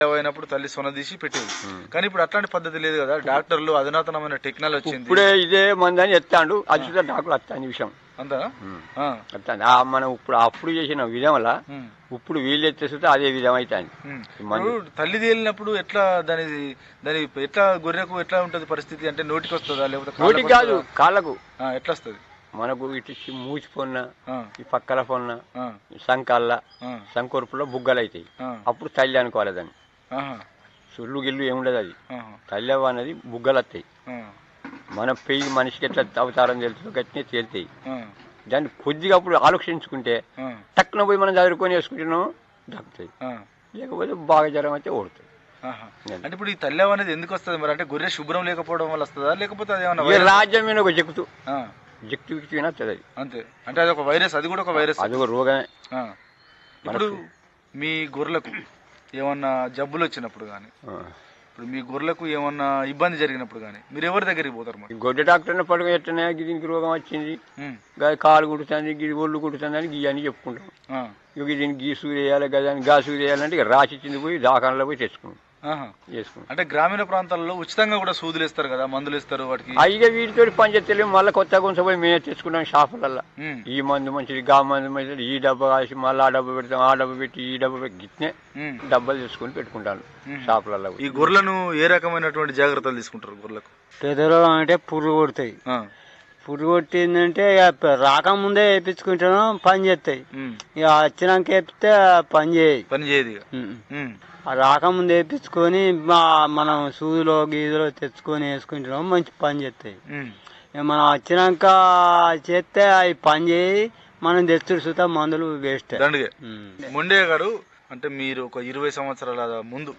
అయినప్పుడు తల్లి సొన తీసి పెట్టేది కానీ ఇప్పుడు అట్లాంటి పద్ధతి లేదు కదా డాక్టర్లు అధునాతనమైన టెక్నాలజీ వచ్చింది ఇప్పుడే ఇదే మందని ఎత్తాడు అది చూస్తే డాక్టర్ వస్తాను ఈ విషయం అంతా ఆ, వస్తాను ఆ మనం ఇప్పుడు అప్పుడు చేసిన విధం వల్ల ఉమ్, ఇప్పుడు వీళ్ళు ఎత్తేస్తే అదే విధం అవుతాంది ఉమ్. మంది- ఇప్పుడు తల్లి తేలినప్పుడు ఎట్లా దాని దాని ఎట్లా గొర్రెకు ఎట్లా ఉంటది పరిస్థితి అంటే నోటికి వస్తుందా లేకపోతే కాళ్ళకు నోటికి కాదు వస్తుందా? కాళ్ళకు ఆ, ఎట్లా వస్తుంది మనకు ఇటు మూసి పొన్న ఆ, ఈ పక్కల పొన్న ఆ, సంకల్ల ఆ, సంకొరుపులో బుగ్గలు అవుతాయి ఆ, అప్పుడు తల్లి అనుకోవాలి దాన్ని ఆహా, సుళ్ళు గిల్లు ఏముండదు అది ఆహా, తల్లి అవ్వ అనేది బుగ్గలు వస్తాయి ఆ, మన పెయ్యి మనిషికి ఎట్లా అవతారం తెలుస్తుందో గట్టినే తేలుతాయి ఆ, దాన్ని కొద్దిగా అప్పుడు ఆలోచించుకుంటే ఆ, టక్కున పోయి మనం చదువుకొని వేసుకుంటున్నాం దక్కుతాయి ఆ, లేకపోతే బాగా జ్వరం అయితే ఓడుతాయి ఆహా. అంటే ఇప్పుడు ఈ తల్లి అనేది ఎందుకు వస్తుంది మరి అంటే గొర్రె శుభ్రం లేకపోవడం వల్ల వస్తుందా లేకపోతే అది ఏమన్నా ఈ వైరస్? రాజ్యం మీద ఒక జక్కుతూ ఆ, జక్తు విక్తు వస్తుంది అది అంతే అంటే అది ఒక వైరస్ అది కూడా ఒక వైరస్ అది ఒక రోగమే ఆ. ఇప్పుడు మీ గొర్రెలకు ఏమన్నా జబ్బులు వచ్చినప్పుడు కానీ ఆ. ఇప్పుడు మీ గొర్రెలకు ఏమన్నా ఇబ్బంది జరిగినప్పుడు కానీ మీరు ఎవరి దగ్గరికి పోతారు మరి ఈ గొడ్డ డాక్టర్ని పడుకో ఎట్టనే దీనికి రోగం వచ్చింది ఉమ్, గా కాలు కుడుతుంది గిది ఒళ్ళు కుడుతుంది అని గీ అని చెప్పుకుంటాం ఆ, ఇక దీనికి గీ సూర్య వేయాలి గదాని గా సూర్య వేయాలంటే ఇక రాసి ఇచ్చింది పోయి దాఖానలో పోయి తెచ్చుకుంటాం ఆహా. చేసుకుంటాం అంటే గ్రామీణ ప్రాంతాల్లో ఉచితంగా కూడా సూదులు ఇస్తారు కదా మందులు ఇస్తారు వాటికి అయ్యిగా వీటితో పని చేస్తే మళ్ళీ కొత్తగా కొంచెం పోయి మేమే తెచ్చుకున్నాం షాపులల్లో ఉమ్, ఈ మందు మంచిది గా మందు మంచిది ఈ డబ్బా కాసి మళ్ళీ ఆ డబ్బా పెడతాం ఆ డబ్బా పెట్టి ఈ డబ్బా పెట్టి గిట్నే ఉమ్. డబ్బాలు తెచ్చుకొని పెట్టుకుంటాను మ్మ్. షాపులలో పోయి. ఈ గొర్రెలను ఏ రకమైనటువంటి జాగ్రత్తలు తీసుకుంటారు గొర్రెలకు పెదరోగం అంటే పురుగు కొడతాయి ఆ, పురుగు కొట్టిందంటే ఇక ప- రాకముందే వేయించుకుంటాను పని చేస్తాయి ఉమ్, ఇక వచ్చినాక వేపితే పని చేయి పని చేయదు ఇక ఉమ్. ఉమ్, ఆ రాకముందు వేయించుకొని మా- మనం సూదిలో గీదులో తెచ్చుకొని వేసుకుంటున్నాం మంచి పని చేస్తాయి ఉమ్, ఇక మనం వచ్చినాక చేస్తే అవి పని చేయి మనం తెచ్చుడు సుతా మందులు వేస్ట్ దండగే మొండే గారు అంటే మీరు ఒక ఇరవై సంవత్సరాల ముందు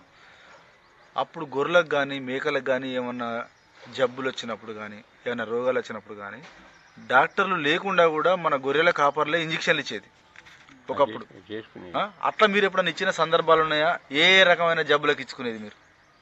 అప్పుడు గొర్రెలకు కానీ మేకలకు కానీ ఏమన్నా జబ్బులు వచ్చినప్పుడు కానీ ఏమైనా రోగాలు వచ్చినప్పుడు కానీ డాక్టర్లు లేకుండా కూడా మన గొర్రెల కాపర్లే ఇంజక్షన్లు ఇచ్చేది ఒకప్పుడు చేసుకునేది ఆ? అట్లా మీరు ఎప్పుడన్నా ఇచ్చిన సందర్భాలు ఉన్నాయా ఏ ఏ రకమైన జబ్బులకు ఇచ్చుకునేది మీరు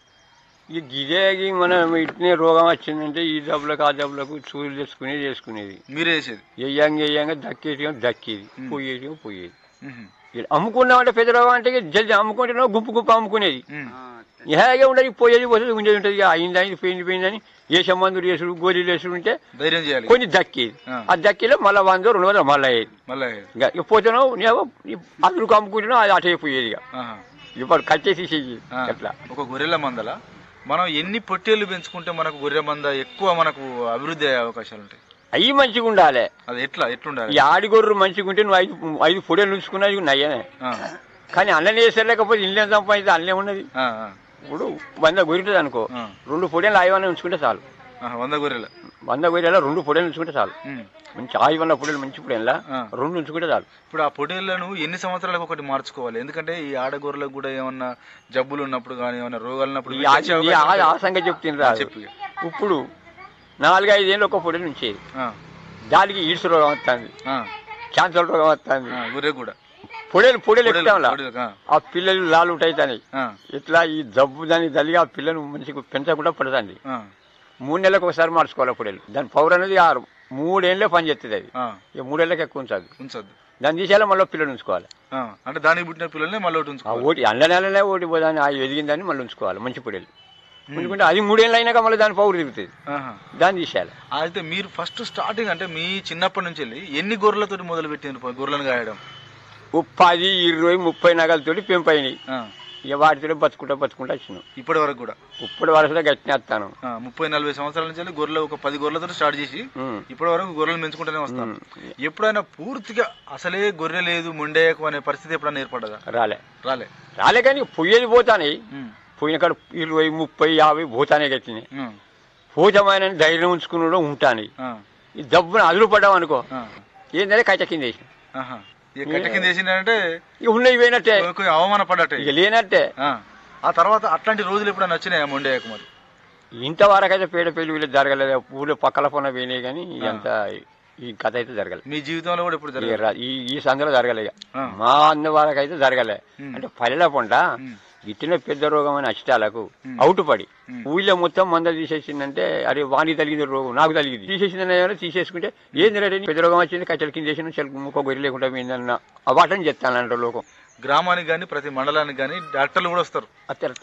ఈ గిదేకి మనం ఇట్నే రోగం వచ్చిందంటే ఈ డబ్బులకు ఆ డబ్బులకు చూలు తెచ్చుకునేది చేసుకునేది మీరే చేసేది వేయంగా వేయంగా దక్కేసి దక్కేది పోయేది పోయేది ఉహు. ఇక అమ్ముకున్నామంటే పెద్ద రోగం అంటే ఇక జల్ది అమ్ముకుంటే గుంపు గుంపు అమ్ముకునేది ఉమ్. ఇలాగే ఉండదు పోయేది పోతుంది ఉండేది ఉంటుంది ఇక అయింది అయింది పోయింది పోయిందని ఏ సంబంధులు వేసుడు గోళీలు వేసుడు ఉంటే ధైర్యం చేయాలి కొన్ని దక్కేది ఆ. ఆ దక్కిలో మళ్ళీ వంద రెండు వందలు మళ్ళీ అయ్యేది మళ్ళీ ఇక ఇక పోతున్నావు నేమో అందుకు అమ్ముకుంటున్నావు అది అటే పోయేది ఇక ఆహా. ఇప్పుడు కట్టేసి చెయ్యి ఆ. అట్లా ఒక గొర్రెల మందల మనం ఎన్ని పొట్టేళ్లు పెంచుకుంటే మనకు గొర్రె మంద ఎక్కువ మనకు అభివృద్ధి అయ్యే అవకాశాలు ఉంటాయి అవి మంచిగా ఉండాలి అది ఎట్లా ఎట్లుండాలి ఈ ఆడిగొర్రు మంచిగా ఉంటే నువ్వు ఐదు ఐదు పొడేలు ఉంచుకున్నా ఇక నయ్యనే ఆ, కానీ అన్నం చేసేలేకపోతే ఇల్లు సంపాదించి అల్లే ఉన్నది ఆ, ఆ, ఇప్పుడు వంద గొర్రెలు అనుకో ఆ. రెండు పొడేలు ఆయివన్న ఉంచుకుంటే చాలు ఆహా, వంద గొర్రెల వంద గొర్రెల రెండు పొడేలు ఉంచుకుంటే చాలు ఉమ్. మంచి ఆయివన్న పొడేలు మంచి పొడేలా ఆ. రెండు ఉంచుకుంటే చాలు ఇప్పుడు ఆ పొట్టేళ్లను ఎన్ని సంవత్సరాలకు ఒకటి మార్చుకోవాలి ఎందుకంటే ఈ ఆడగొర్రెలకు కూడా ఏమన్నా జబ్బులు ఉన్నప్పుడు కానీ ఏమన్నా రోగాలు ఉన్నప్పుడు ఈ వీటికి ఆ- వచ్చే ఈ అవకాశం ఆ- ఆ ఉంటుంది. సంగతి చెప్తున్నా చెప్పు ఇక. ఇప్పుడు నాలుగైదేళ్ళు ఒక పొడేలు ఉంచేది ఆ, దానికి ఈడ్స్ రోగం వస్తుంది ఆ, క్యాన్సర్ రోగం వస్తుంది ఆ, గొర్రె కూడా పొడేలు పొడేలు పొట్టేలు- ఎక్కుతాంలా పొట్టేలు, ఆ, ఆ పిల్లలు లాలు అవుతాయి ఆ, ఇట్లా ఈ జబ్బు దానికి తల్లి ఆ పిల్లను మంచిగా పెంచకుండా పడుతుంది ఆ, మూడు నెలలకు ఒకసారి మార్చుకోవాలి పొడేలు దాని పవర్ అనేది ఆరు మూడేళ్ళే పని చేస్తుంది అది ఆ, ఇక మూడేళ్ళకి ఎక్కువ ఉంచదు ఉంచొద్దు దాన్ని తీసేయాలి మళ్ళీ పిల్లలు ఉంచుకోవాలి ఆ, అంటే దానికి పుట్టిన పిల్లల్ని మళ్ళీ ఒకటి ఆ ఉంచుకోవాలి ఓటి అల్ల నెలనే ఓటి పోదాన్ని ఆ ఎదిగిందని మళ్ళీ ఉంచుకోవాలి మంచి పొడేలు ఎందుకంటే అది మూడేళ్ళు అయినాక మళ్ళీ దాని పౌరు తిరుగుతుంది ఆహా. దాన్ని తీసేయాలి అయితే మీరు ఫస్ట్ స్టార్టింగ్ అంటే మీ చిన్నప్పటి నుంచి వెళ్ళి ఎన్ని గొర్రెలతో మొదలు పెట్టిండ్రు గొర్రెలను గాయడం ఓ పది ఇరవై ముప్పై నగలతోటి పెంపైనాయి ఆ, ఇక వాటితో బతుకుంటా బతుకుంటా వచ్చినాం ఇప్పటి వరకు కూడా ఇప్పుడు వరుసలో గట్టినేస్తాను ఆ, ముప్పై నలభై సంవత్సరాల నుంచి వెళ్ళి గొర్రెలు ఒక పది గొర్రెలతో స్టార్ట్ చేసి ఇప్పటి వరకు గొర్రెలు పెంచుకుంటూనే వస్తాను ఎప్పుడైనా పూర్తిగా అసలే గొర్రె లేదు ముండేయకు అనే పరిస్థితి ఎప్పుడైనా ఏర్పడదా రాలే రాలే రాలే కానీ పోయేది పోతానే ఉమ్, పోయిన కాడ ఇరవై ముప్పై యాభై పోతానే గట్టినాయి ఉమ్, పోతామని ధైర్యం ఉంచుకున్నాడు ఉంటాను ఆ, ఈ దబ్బున అదులు పడ్డాం అనుకో ఆ, ఏంటంటే కైట కింద వేసిన ఆహా. ఇక కట్ట కింద వేసిందంటే ఇక ఉన్నవి పోయినట్టే కొంచెం అవమాన పడ్డట్టే ఇక లేనట్టే ఆ, ఆ తర్వాత అట్లాంటి రోజులు ఎప్పుడైనా వచ్చినాయా మొండేయకు మరి ఇంతవరకు అయితే పేడ పెళ్లి వీళ్ళు జరగలేదు ఊళ్ళో పక్కల పొన్న పోయినాయి కానీ ఇదంతా ఈ కథ అయితే జరగలేదు మీ జీవితంలో కూడా ఇప్పుడు ఇక జరగదు రా- ఈ ఈ సందులో జరగలే ఇక. ఆ. మా అన్న వరకు అయితే జరగలే ఉమ్. అంటే పల్లెల పొంట ఉమ్. ఇట్టిన పెద్ద రోగం అని అష్టాలకు ఉమ్. అవుట్ పడి ఉమ్. ఊళ్ళో మొత్తం మంద తీసేసిందంటే అరే వాణి తగిలింది రోగం నాకు తగిలింది తీసేసిందని ఏమైనా తీసేసుకుంటే ఏంది రెడీ పెద్ద రోగం వచ్చింది కట్టెల కింద చేసిన చెలకు ముక్క గొర్రె లేకుండా పోయిందన్న అవాటని చెప్తానంట లోకం గ్రామానికి కానీ ప్రతి మండలానికి కానీ డాక్టర్లు కూడా వస్తారు అత్యంత